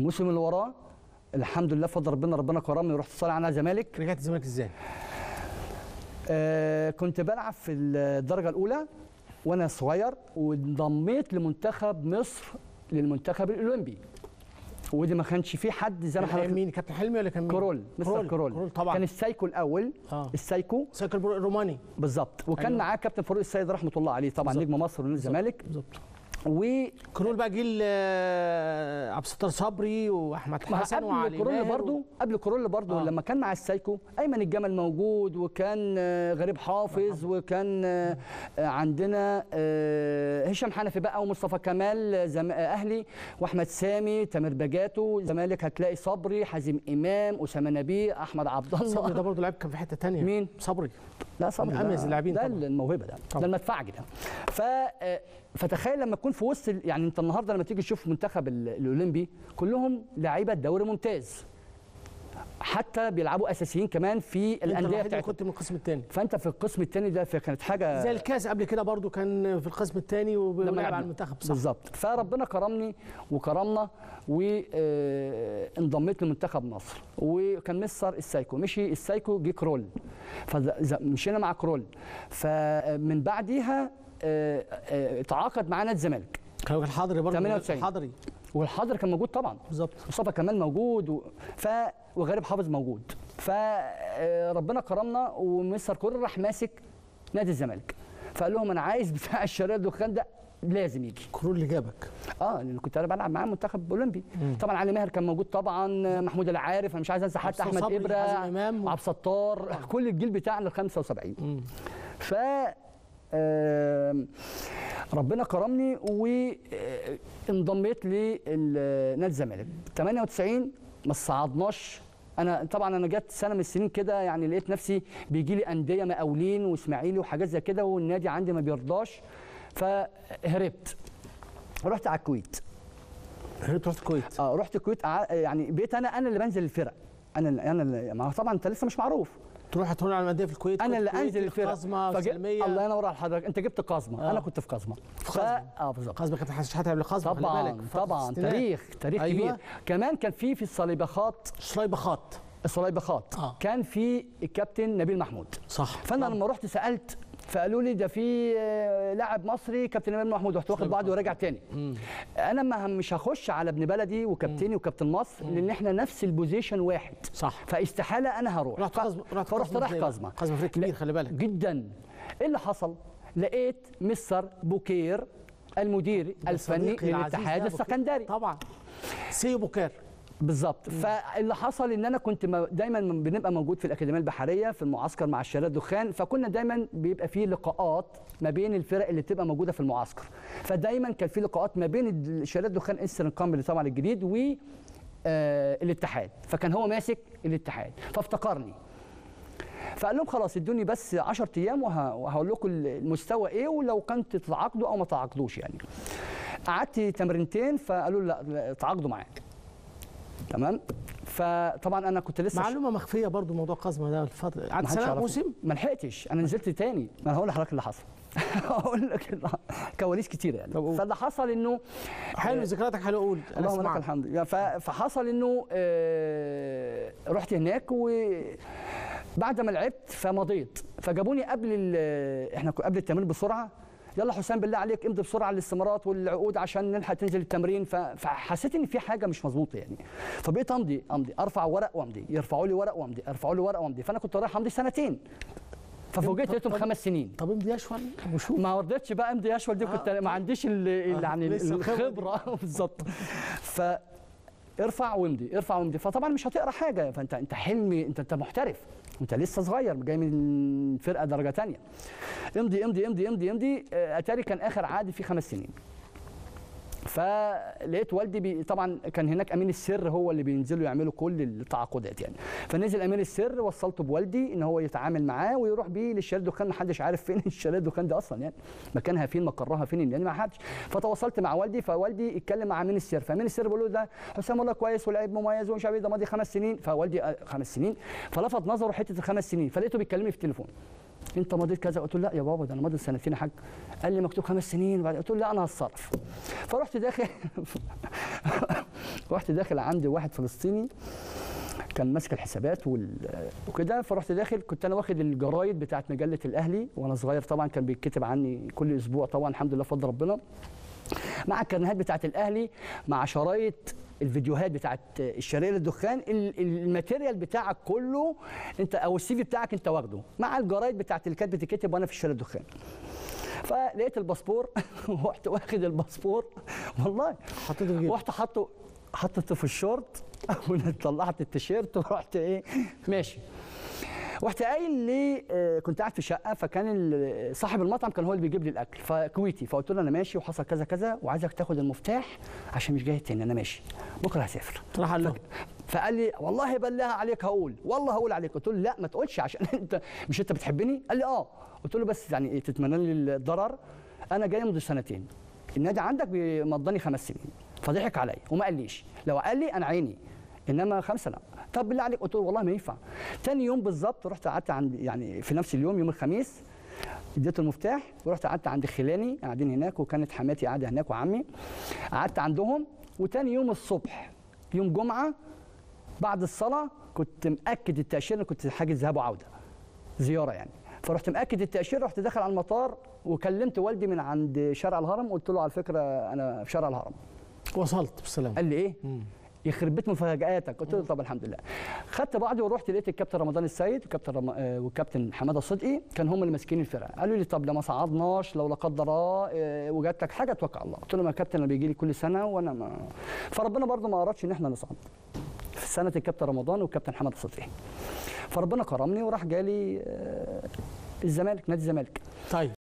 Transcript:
الموسم اللي وراه الحمد لله بفضل ربنا ربنا كرمني ورحت صالح على الزمالك رجعت الزمالك ازاي؟ آه كنت بلعب في الدرجه الاولى وانا صغير وانضميت لمنتخب مصر للمنتخب الاولمبي ودي ما كانش في حد زي ما كان حضرتك مين كابتن حلمي ولا كان مين؟ كرول مستر كرول, كرول طبعا كان السايكو الاول آه. السايكو سايكل برو- الروماني بالظبط وكان أيوة. معاه كابتن فاروق السيد رحمه الله عليه طبعا بالظبط. نجم مصر ونجم الزمالك بالظبط و كرول بقى جيل آه، عبد الستار صبري واحمد ما حسن قبل وعلي كورولا ماهر برضو قبل كورولا برضو آه. لما كان مع السايكو ايمن الجمل موجود وكان آه، غريب حافظ وكان آه، آه، عندنا آه، هشام حنفي بقى ومصطفى كمال آه، زم... آه، اهلي واحمد سامي تامر بجاتو زمالك هتلاقي صبري حازم امام اسامه نبيه احمد عبد صبري ده الله برضه لعب كان في حته ثانيه مين؟ صبري لا صبري من ده- أميز اللاعبين ده طبعاً. الموهبه ده طبعاً. ده المدفعجي ده ف آه، فتخيل لما تكون في وسط ال- يعني انت النهارده لما تيجي تشوف منتخب ال- الاولمبي كلهم لعيبه دوري ممتاز حتى بيلعبوا اساسيين كمان في انت الانديه الوحيد اللي بتاعتهم كنت من القسم الثاني فانت في القسم الثاني ده فكانت حاجه زي الكاس قبل كده برضه كان في القسم الثاني لما ولعب لعبنا. على المنتخب صح بالظبط فربنا كرمني وكرمنا وانضميت لمنتخب مصر وكان مستر السايكو مشي السايكو جه كرول فمشينا مع كرول فمن بعديها آه، آه، تعاقد معانا الزمالك كان الحضري برضه 98. الحضري والحاضر كان موجود طبعا بالظبط مصطفى كمال موجود و... ف وغريب حافظ موجود فربنا كرمنا ومستر كورل راح ماسك نادي الزمالك فقال لهم انا عايز بتاع الشرير الدخان ده لازم يجي كرول اللي جابك اه لان كنت انا بلعب معاه منتخب اولمبي طبعا علي ماهر كان موجود طبعا محمود العارف انا مش عايز انسى حتى عبد احمد صبري، ابره حازم إمام. عبد الستار كل الجيل بتاعنا ال 75 ف آم، ربنا كرمني وانضميت لنادي الزمالك 98 ما صعدناش انا طبعا انا جت سنه من السنين كده يعني لقيت نفسي بيجي لي انديه مقاولين واسماعيلي وحاجات زي كده والنادي عندي ما بيرضاش فهربت رحت على الكويت هربت رحت الكويت اه رحت الكويت قع- يعني بقيت انا انا اللي بنزل الفرق انا اللي انا اللي ما هو طبعا انت لسه مش معروف تروح تروح على المنديه في الكويت انا اللي الكويت، انزل الفرق قزمه فج- سلميه الله ينور على حضرتك انت جبت قزمه آه. انا كنت في قزمه ف... قزمة. اه بالظبط قزمه كانت حسن شحاته قبل قزمه خلي طبعا بالك فترة طبعا الستينات. تاريخ تاريخ أيوة. كبير كمان كان في في الصليبخات شرايبخات الصليبخات آه. كان في الكابتن نبيل محمود صح فانا طبعاً. لما رحت سالت فقالوا لي ده في آه، لاعب مصري كابتن نبيل محمود رحت واخد بعضي وراجع تاني انا ما مش هخش على ابن بلدي وكابتني وكابتن مصر لان احنا نفس البوزيشن واحد صح فاستحاله انا هروح رحت ف- قزمه رحت فرحت قزمة رايح إزاي؟ قزمه قزمه فريق كبير خلي بالك جدا ايه اللي حصل لقيت مستر بوكير المدير الفني صديقي العزيز للاتحاد ده بوكير. السكندري طبعا سيو بوكير بالظبط فاللي حصل ان انا كنت م- دايما م- بنبقى موجود في الاكاديميه البحريه في المعسكر مع الشارع الدخان فكنا دايما بيبقى فيه لقاءات ما بين الفرق اللي بتبقى موجوده في المعسكر فدايما كان في لقاءات ما بين الشارع الدخان انسترن كامبري طبعا الجديد و آه، الاتحاد فكان هو ماسك الاتحاد فافتكرني فقال لهم خلاص ادوني بس 10 ايام وه- وهقول لكم المستوى ايه ولو كنت تتعاقدوا او ما تعاقدوش يعني قعدت تمرينتين فقالوا لي لا لا، تعاقدوا معاك تمام فطبعا انا كنت لسه معلومه مخفيه برضو موضوع قزمه ده الفتره قعدت ما حدش سنه يعرفه. موسم ما لحقتش انا نزلت تاني ما انا هقول لحضرتك اللي حصل هقول لك اللي- كواليس كتير يعني طب قول. فاللي حصل انه حلو ذكرياتك حلو قول انا اللهم لك اسمعك الحمد يعني ف- فحصل انه آه، رحت هناك وبعد ما لعبت فمضيت فجابوني قبل ال- احنا كنا قبل التمرين بسرعه يلا حسام بالله عليك امضي بسرعه الاستمارات والعقود عشان نلحق تنزل التمرين ف- فحسيت ان في حاجه مش مظبوطه يعني فبقيت امضي امضي ارفع ورق وامضي يرفعوا لي ورق وامضي يرفعوا لي ورق وامضي فانا كنت رايح امضي سنتين ففوجئت طب- لقيتهم طب- خمس سنين طب امضي اشول وشوف ما رضيتش بقى امضي اشول دي كنت آه. ما عنديش ال- ال- آه، يعني لسه الخبرة الخبره بالظبط ف ارفع وامضي ارفع وامضي فطبعا مش هتقرا حاجه فانت انت حلمي انت انت محترف انت لسه صغير جاي من فرقه درجه تانية امضي امضي امضي امضي امضي آه، اتاري كان اخر عقد فيه خمس سنين فلقيت والدي بي طبعا كان هناك امين السر هو اللي بينزلوا يعملوا كل التعاقدات يعني فنزل امين السر وصلته بوالدي ان هو يتعامل معاه ويروح بيه للشارع الدخان ما حدش عارف فين الشارع الدخان ده اصلا يعني مكانها فين مقرها فين يعني ما حدش فتواصلت مع والدي فوالدي اتكلم مع امين السر فامين السر بيقول له ده حسام والله كويس ولاعيب مميز ومش عارف إيه، ده ماضي خمس سنين فوالدي آه، خمس سنين فلفت نظره حته الخمس سنين فلقيته بيكلمني في التليفون انت مضيت كذا قلت له لا يا بابا ده انا ماضي سنتين يا حاج قال لي مكتوب خمس سنين بعد قلت له لا انا هتصرف فرحت داخل رحت داخل عند واحد فلسطيني كان ماسك الحسابات وال- وكده فرحت داخل كنت انا واخد الجرايد بتاعت مجله الاهلي وانا صغير طبعا كان بيتكتب عني كل اسبوع طبعا الحمد لله بفضل ربنا مع الكرنيهات بتاعت الاهلي مع شرايط الفيديوهات بتاعت الشرير الدخان ال- الماتيريال بتاعك كله انت او السي في بتاعك انت واخده مع الجرايد بتاعت اللي كانت بتتكتب وانا في الشرير الدخان فلقيت الباسبور ورحت واخد الباسبور والله حطيته في جيبك رحت حاطه حطيته في الشورت طلعت التيشيرت ورحت ايه ماشي رحت قايل لي آه، كنت قاعد في شقه فكان ال- صاحب المطعم كان هو اللي بيجيب لي الاكل فكويتي فقلت له انا ماشي وحصل كذا كذا وعايزك تاخد المفتاح عشان مش جاي تاني انا ماشي بكره هسافر راح قال له فقال لي والله بالله عليك هقول والله هقول عليك قلت له لا ما تقولش عشان انت مش انت بتحبني قال لي اه قلت له بس يعني إيه تتمنى لي الضرر انا جاي منذ سنتين النادي عندك مضاني خمس سنين فضحك عليا وما قاليش لو قال لي انا عيني انما خمسه لا طب بالله عليك قلت له والله ما ينفع تاني يوم بالظبط رحت قعدت عند يعني في نفس اليوم يوم الخميس اديته المفتاح ورحت قعدت عند خلاني قاعدين هناك وكانت حماتي قاعده هناك وعمي قعدت عندهم وتاني يوم الصبح يوم جمعه بعد الصلاه كنت مأكد التأشيرة كنت حاجز ذهاب وعوده زياره يعني فرحت مأكد التأشيرة رحت داخل على المطار وكلمت والدي من عند شارع الهرم قلت له على فكره انا في شارع الهرم وصلت بالسلامه قال لي ايه يخرب بيت مفاجآتك قلت له طب الحمد لله خدت بعضي ورحت لقيت الكابتن رمضان السيد والكابتن رم... آه، والكابتن حماده صدقي كان هم اللي ماسكين الفرقه قالوا لي طب لو ما صعدناش لو لا قدر الله آه، وجات لك حاجه توكل على الله قلت لهم يا كابتن انا بيجي لي كل سنه وانا ما فربنا برضه ما ارادش ان احنا نصعد في سنه الكابتن رمضان والكابتن حماده صدقي فربنا كرمني وراح جالي آه، الزمالك نادي الزمالك طيب